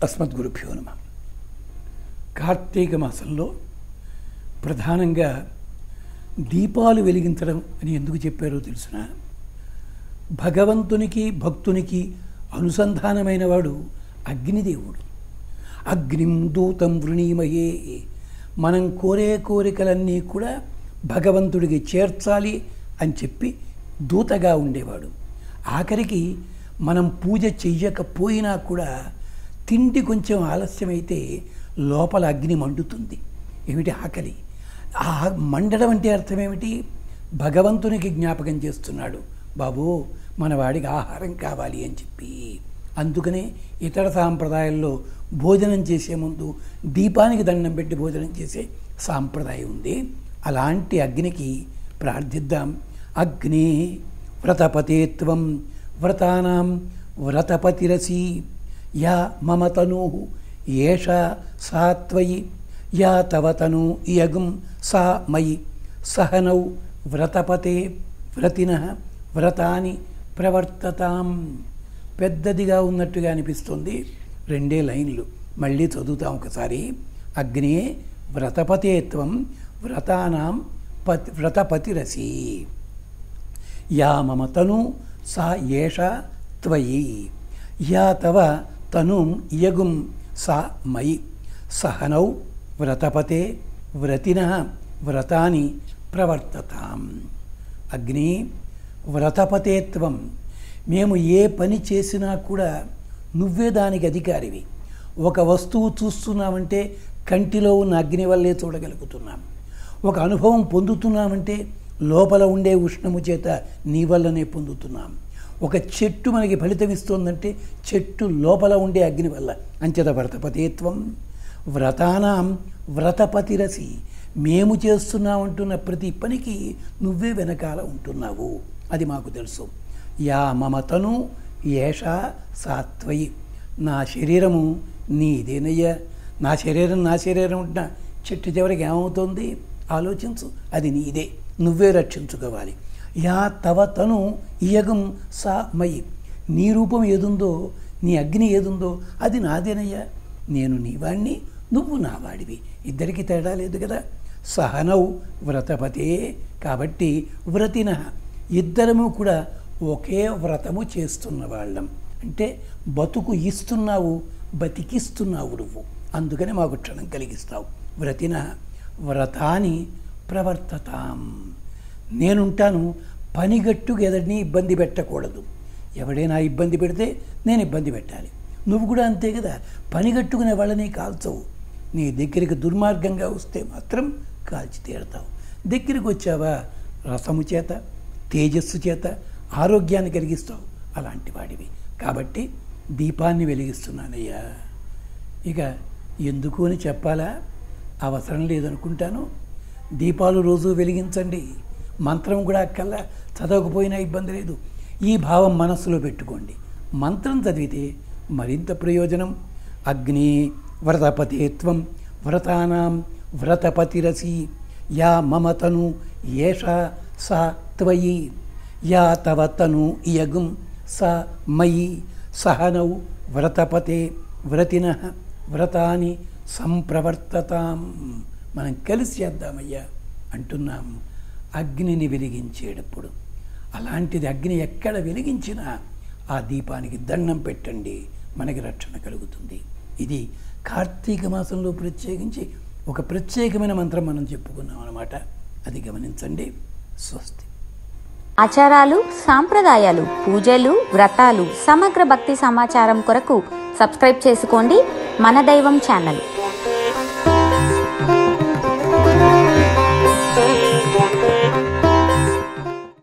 అస్మద్గురుభ్యో నమ కార్తీక మాసంలో ప్రధానంగా దీపాలు వెలిగించడం అని ఎందుకు చెప్పారో తెలుసిన భగవంతునికి భక్తునికి అనుసంధానమైన వాడు అగ్నిదేవుడు అగ్నిం దూతం వృణీమయే మనం కోరే కోరికలన్నీ కూడా భగవంతుడికి చేర్చాలి అని చెప్పి దూతగా ఉండేవాడు ఆఖరికి మనం పూజ చెయ్యకపోయినా కూడా తిండి కొంచెం ఆలస్యమైతే లోపల అగ్ని మండుతుంది ఏమిటి ఆకలి ఆ మండడం అంటే అర్థం ఏమిటి భగవంతునికి జ్ఞాపకం చేస్తున్నాడు బాబు మన వాడికి ఆహారం కావాలి అని చెప్పి అందుకనే ఇతర సాంప్రదాయాల్లో భోజనం చేసే ముందు దీపానికి దండం పెట్టి భోజనం చేసే సాంప్రదాయం ఉంది అలాంటి అగ్నికి ప్రార్థిద్దాం అగ్ని వ్రతపతేత్వం వ్రతానాం వ్రతపతిరసి యా మమ తను ఏష సా త్వయి యా తవ తను యగుం సా మయి సహనౌ వ్రతపతే వ్రతిన వ్రతాని ప్రవర్తతాం పెద్దదిగా ఉన్నట్టుగా అనిపిస్తుంది రెండే లైన్లు మళ్ళీ చదువుతాం ఒకసారి అగ్నే వ్రతపతేత్వం వ్రతానాం పతి వ్రతపతిరసి యా మమ తను సా ఏష త్వయి యా తవ తనుం ఇయగుం సా మయి సహనౌ వ్రతపతే వ్రతిన వ్రతాని ప్రవర్తతాం అగ్ని వ్రతపతేత్వం మేము ఏ పని చేసినా కూడా నువ్వే దానికి అధికారివి ఒక వస్తువు చూస్తున్నామంటే కంటిలో ఉన్న అగ్ని వల్లే చూడగలుగుతున్నాం ఒక అనుభవం పొందుతున్నామంటే లోపల ఉండే ఉష్ణము చేత నీ వల్లనే పొందుతున్నాం ఒక చెట్టు మనకి ఫలితం ఇస్తోందంటే చెట్టు లోపల ఉండే అగ్ని వల్ల అంచేత వ్రతపతిత్వం వ్రతానాం వ్రతపతిరసి మేము చేస్తున్నామంటున్న ప్రతి పనికి నువ్వే వెనకాల ఉంటున్నావు అది మాకు తెలుసు యా మమతను ఏష సాత్వయి నా శరీరము నీదేనయ్యా నా శరీరం నా శరీరం ఉంటున్న చెట్టు చివరికి ఏమవుతుంది ఆలోచించు అది నీదే నువ్వే రక్షించుకోవాలి యా తవ తను ఇయగం సా మయి నీ రూపం ఏదుందో నీ అగ్ని ఏదుందో అది నాదేనయ్యా నేను నీవాణ్ణి నువ్వు నా వాడివి ఇద్దరికి తేడా లేదు కదా సహనౌ వ్రతపతే కాబట్టి వ్రతిన ఇద్దరము కూడా ఒకే వ్రతము చేస్తున్న వాళ్ళం అంటే బతుకు ఇస్తున్నావు బతికిస్తున్నావు నువ్వు అందుకని మాకు క్షణం కలిగిస్తావు వ్రతిన వ్రతాన్ని ప్రవర్తతాం నేనుంటాను పనిగట్టుకు ఎదడిని ఇబ్బంది పెట్టకూడదు ఎవడైనా ఇబ్బంది పెడితే నేను ఇబ్బంది పెట్టాలి నువ్వు కూడా అంతే కదా పనిగట్టుకునే వాళ్ళని కాల్చవు నీ దగ్గరికి దుర్మార్గంగా వస్తే మాత్రం కాల్చి తీరుతావు దగ్గరికి వచ్చావా రసము చేత తేజస్సు చేత ఆరోగ్యాన్ని కలిగిస్తావు అలాంటి వాడివి కాబట్టి దీపాన్ని వెలిగిస్తున్నానయ్యా ఇక ఎందుకు అని చెప్పాలా అవసరం లేదనుకుంటాను దీపాలు రోజు వెలిగించండి మంత్రం కూడా అక్కల్లా చదవకపోయినా ఇబ్బంది లేదు ఈ భావం మనస్సులో పెట్టుకోండి మంత్రం చదివితే మరింత ప్రయోజనం అగ్ని వ్రతపతిత్వం వ్రతానాం వ్రతపతిరసి యా మమతను ఏష సా త్వయి యా తవ తను ఇయగుం స మయి సహనౌ వ్రతపతే వ్రతిన వ్రతాని సంప్రవర్తతాం మనం కలిసి చేద్దామయ్యా అంటున్నాం అగ్నిని వెలిగించేటప్పుడు అలాంటిది అగ్ని ఎక్కడ వెలిగించినా ఆ దీపానికి దండం పెట్టండి మనకి రక్షణ కలుగుతుంది ఇది కార్తీక మాసంలో ప్రత్యేకించి ఒక ప్రత్యేకమైన మంత్రం మనం చెప్పుకున్నాం అనమాట అది గమనించండి స్వస్తి ఆచారాలు సాంప్రదాయాలు పూజలు వ్రతాలు సమగ్ర భక్తి సమాచారం కొరకు సబ్స్క్రైబ్ చేసుకోండి మన దైవం ఛానల్